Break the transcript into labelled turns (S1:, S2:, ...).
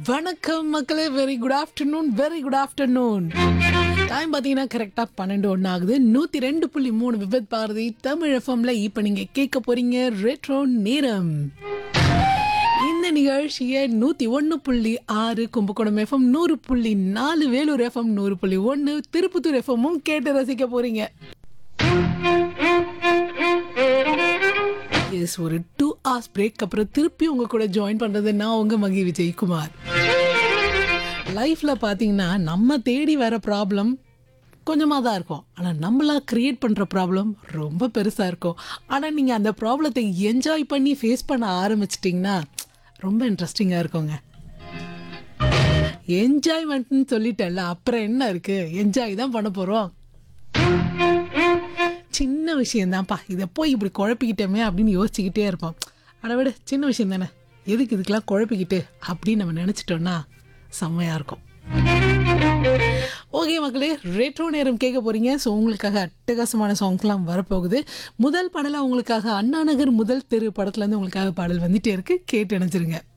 S1: வணக்கம் மக்களே very good afternoon very good afternoon time பார்த்தீங்கன்னா கரெக்டாக பன்னெண்டு ஒன்று ஆகுது நூற்றி ரெண்டு புள்ளி மூணு விபத் பாரதி தமிழ் எஃப்எம்ல இப்போ நீங்கள் கேட்க போறீங்க ரெட்ரோ நேரம் இந்த நிகழ்ச்சியை நூற்றி ஒன்று புள்ளி ஆறு கும்பகோணம் எஃப்எம் நூறு புள்ளி நாலு வேலூர் எஃப்எம் நூறு புள்ளி ஒன்று திருப்பத்தூர் எஃப்எம்மும் கேட்டு ரசிக்க போறீங்க எஸ் ஒரு டூ ஹவர்ஸ் பிரேக் அப்புறம் திருப்பி உங்க கூட ஜாயின் பண்றது நான் உங்க மகி விஜயகுமார் லைஃப்ல பாத்தீங்கன்னா நம்ம தேடி வர ப்ராப்ளம் கொஞ்சமாக தான் இருக்கும் ஆனால் நம்மளா கிரியேட் பண்ணுற ப்ராப்ளம் ரொம்ப பெருசாக இருக்கும் ஆனால் நீங்கள் அந்த ப்ராப்ளத்தை என்ஜாய் பண்ணி ஃபேஸ் பண்ண ஆரம்பிச்சிட்டிங்கன்னா ரொம்ப இன்ட்ரெஸ்டிங்காக இருக்குங்க என்ஜாய்மெண்ட்னு சொல்லிட்டேன்ல அப்புறம் என்ன இருக்குது என்ஜாய் தான் பண்ண போகிறோம் சின்ன விஷயம்தான்ப்பா இதை போய் இப்படி குழப்பிக்கிட்டோமே அப்படின்னு யோசிச்சுக்கிட்டே இருப்போம் அதை விட சின்ன விஷயம் தானே எதுக்கு இதுக்கெல்லாம் குழப்பிக்கிட்டு அப்படின்னு நம்ம நினச்சிட்டோன்னா செம்மையாக இருக்கும் ஓகே மக்களே ரேட்ரோ நேரம் கேட்க போறீங்க ஸோ உங்களுக்காக அட்டகாசமான சாங்ஸ்லாம் வரப்போகுது முதல் பாடலாக உங்களுக்காக அண்ணா நகர் முதல் தெரு படத்துலேருந்து உங்களுக்காக பாடல் வந்துட்டே இருக்கு கேட்டு நினைச்சிருங்க